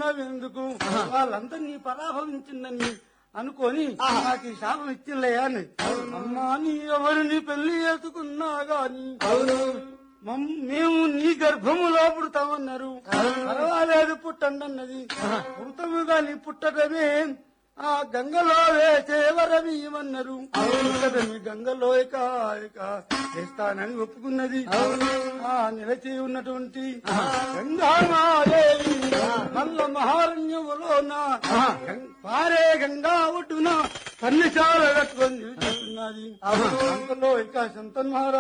ఉన్నవెందుకు వాళ్ళందరినీ పరాభవించిందని అనుకొని నాకు ఈ శాపం ఇచ్చిందయ్యా అని అమ్మా నీ ఎవరిని పెళ్లి చేసుకున్నా గాని మమ్- మేము నీ గర్భములో పుడతామన్నారు పర్వాలేదు పుట్టండి అన్నది పుడతాము గాని పుట్టడమే ఆ గంగలో వేసే వరమీయమన్నారు పుట్టడమే గంగలో ఇక ఇక చేస్తానని ఒప్పుకున్నది ఆ నిలచి ఉన్నటువంటి గంగామాదేవి మల్ల మహారణ్యములోన గం- పారే గంగా ఒడ్డున పన్నిశాల కట్టుకొని నిలుచున్నది అందులో ఇక సంతన్ మహారాజు